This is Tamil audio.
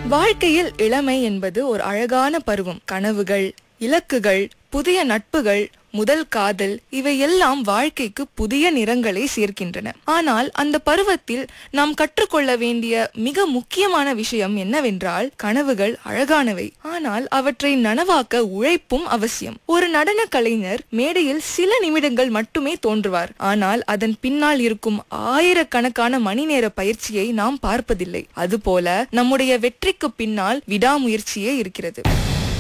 வாழ்க்கையில் இளமை என்பது ஒரு அழகான பருவம் கனவுகள் இலக்குகள் புதிய நட்புகள் முதல் காதல் இவை எல்லாம் வாழ்க்கைக்கு புதிய நிறங்களை சேர்க்கின்றன ஆனால் அந்த பருவத்தில் நாம் கற்றுக்கொள்ள வேண்டிய மிக முக்கியமான விஷயம் என்னவென்றால் கனவுகள் அழகானவை ஆனால் அவற்றை நனவாக்க உழைப்பும் அவசியம் ஒரு நடன கலைஞர் மேடையில் சில நிமிடங்கள் மட்டுமே தோன்றுவார் ஆனால் அதன் பின்னால் இருக்கும் ஆயிரக்கணக்கான மணி நேர பயிற்சியை நாம் பார்ப்பதில்லை அதுபோல நம்முடைய வெற்றிக்கு பின்னால் விடாமுயற்சியே இருக்கிறது